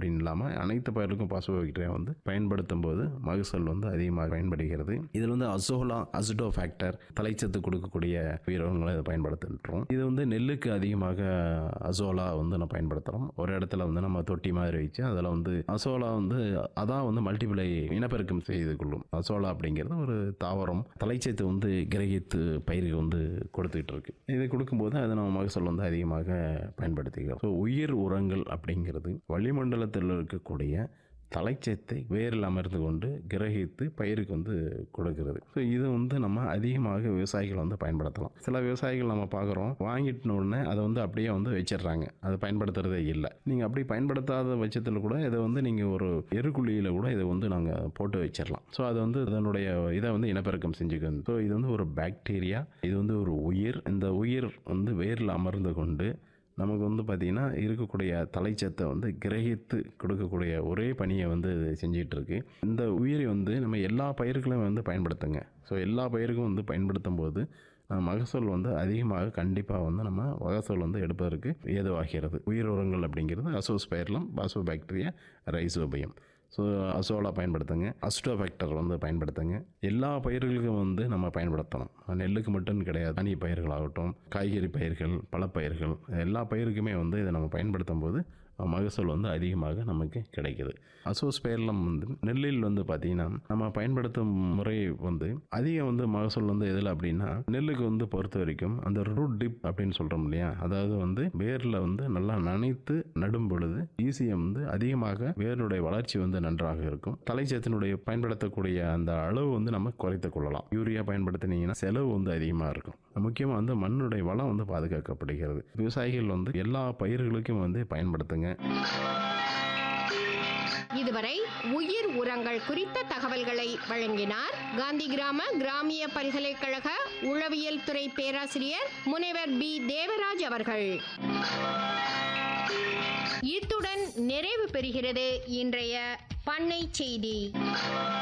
அப்படின்னு இல்லாமல் அனைத்து பயிருக்கும் பாஸ்போபாக்டீரியா வந்து பயன்படுத்தும் போது மகசூல் வந்து அதிகமாக பயன்படுகிறது இதில் வந்து அசோலா அசிடோ ஃபேக்டர் தலைச்சத்து கொடுக்கக்கூடிய உயிரினங்களை இதை பயன்படுத்துகிறோம் இது வந்து நெல்லுக்கு அதிகமாக அசோலா வந்து நம்ம பயன்படுத்துகிறோம் ஒரு இடத்துல வந்து நம்ம தொட்டி மாதிரி வச்சு அதில் வந்து அசோலா வந்து அதான் வந்து மல்டிப்ளை இனப்பெருக்கம் செய்து கொள்ளும் அசோலா அப்படிங்கிறது ஒரு தாவரம் தலைச்சத்து வந்து கிரகித்து பயிருக்கு வந்து கொடுத்துக்கிட்டு இருக்கு இது கொடுக்கும்போது அதை நம்ம மகசூல் வந்து அதிகமாக பயன்படுத்திக்கிறோம் ஸோ உயிர் உரங்கள் அப்படிங்கிறது வளிமண்டலத்தில் இருக்கக்கூடிய தலைச்சத்தை வேரில் அமர்ந்து கொண்டு கிரகித்து பயிருக்கு வந்து கொடுக்கிறது ஸோ இது வந்து நம்ம அதிகமாக விவசாயிகள் வந்து பயன்படுத்தலாம் சில விவசாயிகள் நம்ம பார்க்குறோம் வாங்கிட்டு உடனே அதை வந்து அப்படியே வந்து வச்சிடுறாங்க அது பயன்படுத்துறதே இல்லை நீங்கள் அப்படி பயன்படுத்தாத பட்சத்தில் கூட இதை வந்து நீங்கள் ஒரு எருக்குழியில் கூட இதை வந்து நாங்கள் போட்டு வச்சிடலாம் ஸோ அது வந்து அதனுடைய இதை வந்து இனப்பெருக்கம் செஞ்சுக்கணும் ஸோ இது வந்து ஒரு பாக்டீரியா இது வந்து ஒரு உயிர் இந்த உயிர் வந்து வேரில் அமர்ந்து கொண்டு நமக்கு வந்து பார்த்திங்கன்னா இருக்கக்கூடிய தலைச்சத்தை வந்து கிரகித்து கொடுக்கக்கூடிய ஒரே பணியை வந்து இது செஞ்சிட்டு இருக்கு இந்த உயிரை வந்து நம்ம எல்லா பயிருக்களையும் வந்து பயன்படுத்துங்க ஸோ எல்லா பயிருக்கும் வந்து பயன்படுத்தும் போது அஹ், மகசூல் வந்து அதிகமாக கண்டிப்பாக வந்து நம்ம மகசூல் வந்து எடுப்பதற்கு ஏதுவாகிறது உயிர் உரங்கள் அப்படிங்கிறது azospirillum phosphobacteria rhizobium so azolla பயன்படுத்துங்க அஸ்டோஃபேக்டர் வந்து பயன்படுத்துங்க எல்லா பயிர்களுக்கும் வந்து நம்ம பயன்படுத்தணும் நெல்லுக்கு மட்டும் கிடையாது தனி பயிர்களாகட்டும் காய்கறி பயிர்கள் பழப்பயிர்கள் எல்லா பயிருக்குமே வந்து இதை நம்ம பயன்படுத்தும் போது மகசூல் வந்து அதிகமாக நமக்கு கிடைக்குது அசோஸ்பேர்லம் வந்து நெல்லில் வந்து பார்த்திங்கன்னா நம்ம பயன்படுத்தும் முறை வந்து அதிகம் வந்து மகசூல் வந்து எதில் அப்படின்னா நெல்லுக்கு வந்து பொறுத்த வரைக்கும் அந்த ரூட் டிப் அப்படின்னு சொல்கிறோம் இல்லையா அதாவது வந்து வேரில் வந்து நல்லா நனைத்து நடும் பொழுது ஈஸியாக வந்து அதிகமாக வேருடைய வளர்ச்சி வந்து நன்றாக இருக்கும் தலைச்சத்தினுடைய பயன்படுத்தக்கூடிய அந்த அளவு வந்து நம்ம குறைத்து கொள்ளலாம் யூரியா பயன்படுத்தினீங்கன்னா செலவு வந்து அதிகமாக இருக்கும் முக்கியமாக வந்து மண்ணுடைய வளம் வந்து பாதுகாக்கப்படுகிறது விவசாயிகள் வந்து எல்லா பயிர்களுக்கும் வந்து பயன்படுத்துங்க இதுவரை உயிர் உரங்கள் குறித்த தகவல்களை வழங்கினார் காந்தி கிராம கிராமிய பல்கலைக்கழக உளவியல் துறை பேராசிரியர் முனைவர் பி தேவராஜ் அவர்கள் இத்துடன் நிறைவு பெறுகிறது இன்றைய பண்ணை செய்தி